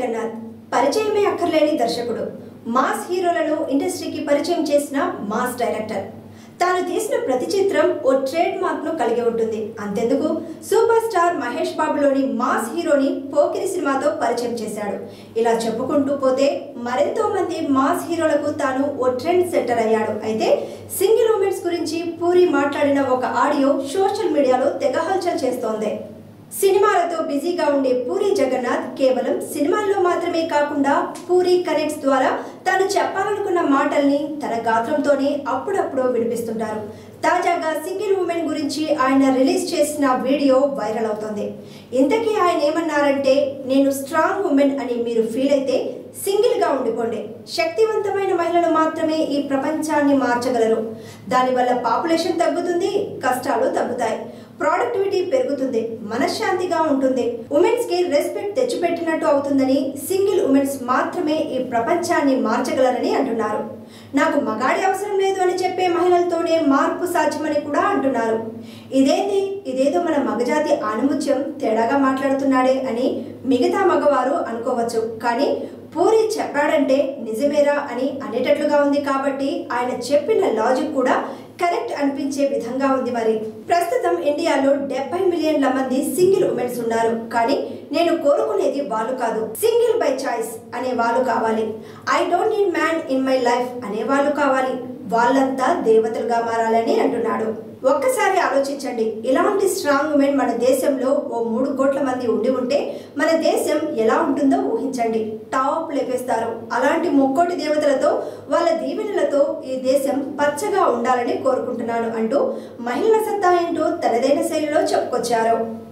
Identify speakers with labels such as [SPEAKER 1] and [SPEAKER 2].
[SPEAKER 1] జగన్నాథ్ పరిచయమే అక్కర్లేని దర్శకుడు మాస్ హీరోలను ఇండస్ట్రీకి పరిచయం చేసిన మాస్ డైరెక్టర్ తాను తీసిన ప్రతి చిత్రం ఓ ట్రేడ్ మార్క్ ను కలిగి ఉంటుంది అంతెందుకు సూపర్ స్టార్ మహేష్ బాబులోని మాస్ హీరోని పోకిరి సినిమాతో పరిచయం చేశాడు ఇలా చెప్పుకుంటూ పోతే మరెంతో మంది మాస్ హీరోలకు తాను ఓ ట్రెండ్ సెట్టర్ అయ్యాడు అయితే సింగిల్ ఉమెన్స్ గురించి పూరి మాట్లాడిన ఒక ఆడియో సోషల్ మీడియాలో తెగ హల్చల్ చేస్తోంది సినిమాలతో బిజీగా ఉండే పూరి జగన్నాథ్ కేవలం సినిమాల్లో మాత్రమే కాకుండా పూరి కనెక్ట్స్ ద్వారా తాను చెప్పాలనుకున్న మాటల్ని తన గాత్రంతోనే అప్పుడప్పుడు వినిపిస్తుంటారు తాజాగా సింగిల్ ఉమెన్ గురించి ఆయన రిలీజ్ చేసిన వీడియో వైరల్ అవుతోంది ఇంతకీ ఆయన ఏమన్నారంటే నేను స్ట్రాంగ్ ఉమెన్ అని మీరు ఫీల్ అయితే సింగిల్గా ఉండిపోండి శక్తివంతమైన మహిళలు మాత్రమే ఈ ప్రపంచాన్ని మార్చగలరు దానివల్ల పాపులేషన్ తగ్గుతుంది కష్టాలు తగ్గుతాయి ప్రొడక్టివిటీ పెరుగుతుంది మనశ్శాంతిగా ఉంటుంది ఉమెన్స్ కి రెస్పెక్ట్ తెచ్చిపెట్టినట్టు అవుతుందని సింగిల్ ఉమెన్స్ మాత్రమే ఈ ప్రపంచాన్ని మార్చగలరని అంటున్నారు నాకు మగాడి అవసరం లేదు అని చెప్పే మహిళలతోనే మార్పు సాధ్యమని కూడా అంటున్నారు ఇదేంది ఇదేదో మన మగజాతి ఆనుముత్యం తేడాగా మాట్లాడుతున్నాడే అని మిగతా మగవారు అనుకోవచ్చు కానీ పూరి చెప్పాడంటే నిజమేరా అని అనేటట్లుగా ఉంది కాబట్టి ఆయన చెప్పిన లాజిక్ కూడా కరెక్ట్ అనిపించే విధంగా ఉంది మరి ప్రస్తుతం ఇండియాలో డెబ్బై మిలియన్ల మంది సింగిల్ ఉమెన్స్ ఉన్నారు కానీ నేను కోరుకునేది వాళ్ళు కాదు సింగిల్ బై చాయిస్ అనే వాళ్ళు కావాలి I don't need man in my life అనే వాళ్ళు కావాలి వాళ్ళంతా దేవతలుగా మారాలని అంటున్నాడు ఒక్కసారి ఆలోచించండి ఇలాంటి స్ట్రాంగ్ ఉమెన్ మన దేశంలో ఓ మూడు కోట్ల మంది ఉండి ఉంటే మన దేశం ఎలా ఉంటుందో ఊహించండి టాప్ లేపేస్తారు అలాంటి ముక్కోటి దేవతలతో వాళ్ళ దీవెనలతో ఈ దేశం పచ్చగా ఉండాలని కోరుకుంటున్నాను అంటూ మహిళల సత్తా ఏంటో తనదైన శైలిలో చెప్పుకొచ్చారు